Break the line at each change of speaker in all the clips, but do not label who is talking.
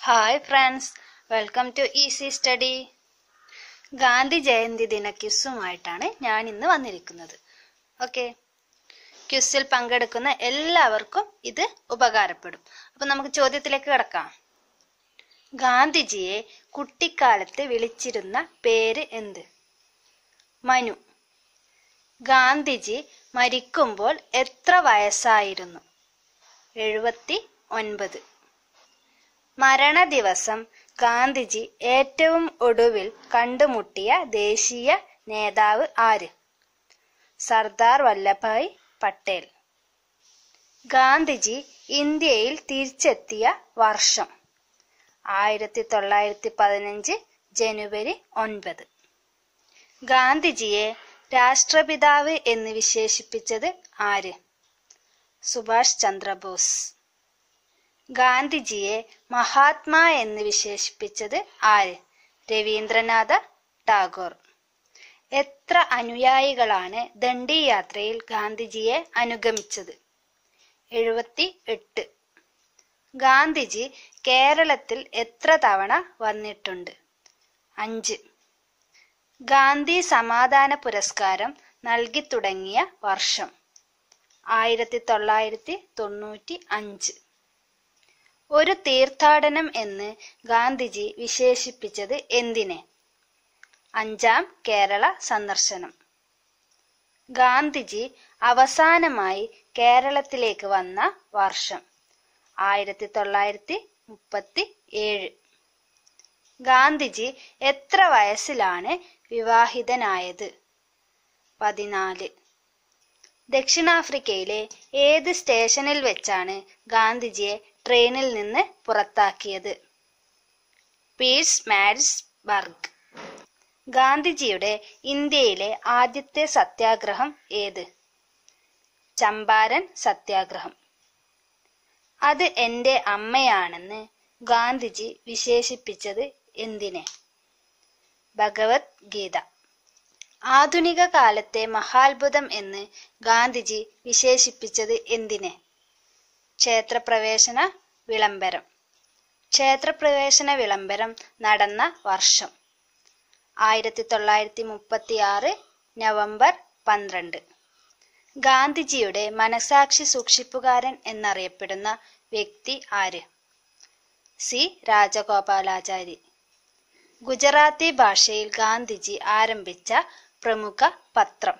hi friends welcome to easy study Gandhi Jayanti ദിന ക്യുസുമായിട്ടാണ് ഞാൻ ഇന്ന് വന്നിരിക്കുന്നത് ഓക്കെ ക്യുസിൽ പങ്കെടുക്കുന്ന എല്ലാവർക്കും ഇത് ഉപകാരപ്പെടും അപ്പം നമുക്ക് ചോദ്യത്തിലേക്ക് കിടക്കാം ഗാന്ധിജിയെ കുട്ടിക്കാലത്ത് വിളിച്ചിരുന്ന പേര് എന്ത് മനു ഗാന്ധിജി മരിക്കുമ്പോൾ എത്ര വയസ്സായിരുന്നു എഴുപത്തി ഒൻപത് മരണ ദിവസം ഗാന്ധിജി ഏറ്റവും ഒടുവിൽ കണ്ടുമുട്ടിയ ദേശീയ നേതാവ് ആര് സർദാർ വല്ലഭായ് പട്ടേൽ ഗാന്ധിജി ഇന്ത്യയിൽ തിരിച്ചെത്തിയ വർഷം ആയിരത്തി തൊള്ളായിരത്തി പതിനഞ്ച് ജനുവരി ഒൻപത് ഗാന്ധിജിയെ രാഷ്ട്രപിതാവ് എന്ന് വിശേഷിപ്പിച്ചത് ആര് സുഭാഷ് ചന്ദ്രബോസ് ഗാന്ധിജിയെ മഹാത്മാ എന്ന് വിശേഷിപ്പിച്ചത് ആര് രവീന്ദ്രനാഥ ടാഗോർ എത്ര അനുയായികളാണ് ദണ്ഡി യാത്രയിൽ ഗാന്ധിജിയെ അനുഗമിച്ചത് എഴുപത്തി എട്ട് ഗാന്ധിജി കേരളത്തിൽ എത്ര തവണ വന്നിട്ടുണ്ട് അഞ്ച് ഗാന്ധി സമാധാന പുരസ്കാരം നൽകി തുടങ്ങിയ വർഷം ആയിരത്തി തൊള്ളായിരത്തി തൊണ്ണൂറ്റി അഞ്ച് ഒരു തീർത്ഥാടനം എന്ന് ഗാന്ധിജി വിശേഷിപ്പിച്ചത് എന്തിനെ അഞ്ചാം കേരള സന്ദർശനം ഗാന്ധിജി അവസാനമായി കേരളത്തിലേക്ക് വന്ന വർഷം ആയിരത്തി തൊള്ളായിരത്തി മുപ്പത്തി ഏഴ് ഗാന്ധിജി എത്ര വയസ്സിലാണ് വിവാഹിതനായത് പതിനാല് ദക്ഷിണാഫ്രിക്കയിലെ ഏത് സ്റ്റേഷനിൽ വെച്ചാണ് ഗാന്ധിജിയെ ട്രെയിനിൽ നിന്ന് പുറത്താക്കിയത് പീഴ്സ് മാരിസ്ബർഗ് ഗാന്ധിജിയുടെ ഇന്ത്യയിലെ ആദ്യത്തെ സത്യാഗ്രഹം ഏത് ചമ്പാരൻ സത്യാഗ്രഹം അത് എൻ്റെ അമ്മയാണെന്ന് ഗാന്ധിജി വിശേഷിപ്പിച്ചത് എന്തിനെ ഭഗവത്ഗീത ആധുനിക കാലത്തെ മഹാത്ഭുതം എന്ന് ഗാന്ധിജി വിശേഷിപ്പിച്ചത് എന്തിനെ ക്ഷേത്രപ്രവേശന വിളംബരം ക്ഷേത്രപ്രവേശന വിളംബരം നടന്ന വർഷം ആയിരത്തി തൊള്ളായിരത്തി മുപ്പത്തി ആറ് നവംബർ പന്ത്രണ്ട് ഗാന്ധിജിയുടെ മനസാക്ഷി സൂക്ഷിപ്പുകാരൻ എന്നറിയപ്പെടുന്ന വ്യക്തി ആര് സി രാജഗോപാലാചാരി ഗുജറാത്തി ഭാഷയിൽ ഗാന്ധിജി ആരംഭിച്ച പ്രമുഖ പത്രം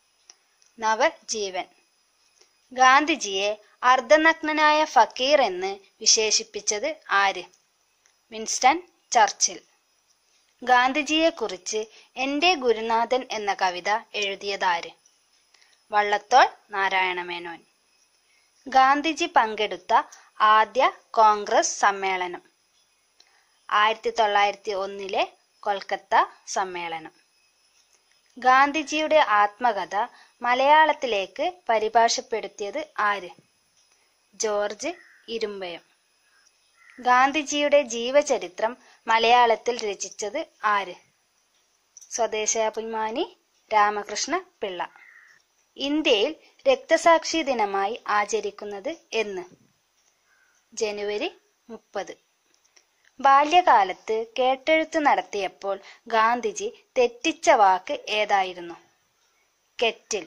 നവജീവൻ ഗാന്ധിജിയെ അർദ്ധനഗ്നനായ ഫക്കീർ എന്ന് വിശേഷിപ്പിച്ചത് ആര് വിൻസ്റ്റൺ ചർച്ചിൽ ഗാന്ധിജിയെക്കുറിച്ച് എൻ്റെ ഗുരുനാഥൻ എന്ന കവിത എഴുതിയതാര് വള്ളത്തോൾ നാരായണമേനോൻ ഗാന്ധിജി പങ്കെടുത്ത ആദ്യ കോൺഗ്രസ് സമ്മേളനം ആയിരത്തി തൊള്ളായിരത്തി ഒന്നിലെ കൊൽക്കത്ത സമ്മേളനം ഗാന്ധിജിയുടെ ആത്മകഥ മലയാളത്തിലേക്ക് പരിഭാഷപ്പെടുത്തിയത് ആര് ജോർജ് ഇരുമ്പയം ഗാന്ധിജിയുടെ ജീവചരിത്രം മലയാളത്തിൽ രചിച്ചത് ആര് സ്വദേശാഭിമാനി രാമകൃഷ്ണ പിള്ള ഇന്ത്യയിൽ രക്തസാക്ഷി ദിനമായി ആചരിക്കുന്നത് എന്ന് ജനുവരി മുപ്പത് ബാല്യകാലത്ത് കേട്ടെഴുത്ത് നടത്തിയപ്പോൾ ഗാന്ധിജി തെറ്റിച്ച വാക്ക് ഏതായിരുന്നു കെറ്റിൽ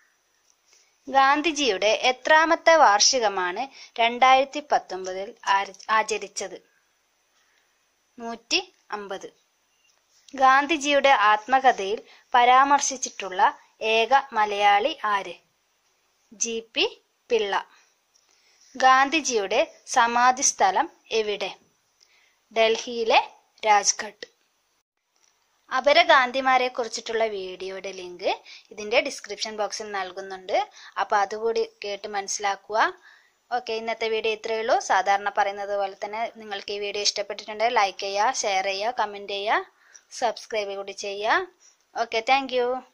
ഗാന്ധിജിയുടെ എത്രാമത്തെ വാർഷികമാണ് രണ്ടായിരത്തി പത്തൊമ്പതിൽ ആചരിച്ചത് നൂറ്റി അമ്പത് ഗാന്ധിജിയുടെ ആത്മകഥയിൽ പരാമർശിച്ചിട്ടുള്ള ഏക മലയാളി ആര് ജി പി പിള്ള ഗാന്ധിജിയുടെ സമാധി സ്ഥലം എവിടെ ഡൽഹിയിലെ രാജ്ഘട്ട് അപര ഗാന്ധിമാരെ കുറിച്ചിട്ടുള്ള വീഡിയോയുടെ ലിങ്ക് ഇതിന്റെ ഡിസ്ക്രിപ്ഷൻ ബോക്സിൽ നൽകുന്നുണ്ട് അപ്പോൾ അതുകൂടി കേട്ട് മനസ്സിലാക്കുക ഓക്കെ ഇന്നത്തെ വീഡിയോ ഇത്രയേ ഉള്ളൂ സാധാരണ പറയുന്നത് പോലെ തന്നെ നിങ്ങൾക്ക് ഈ വീഡിയോ ഇഷ്ടപ്പെട്ടിട്ടുണ്ടെങ്കിൽ ലൈക്ക് ചെയ്യുക ഷെയർ ചെയ്യുക കമൻറ്റ് ചെയ്യുക സബ്സ്ക്രൈബ് കൂടി ചെയ്യുക ഓക്കെ താങ്ക്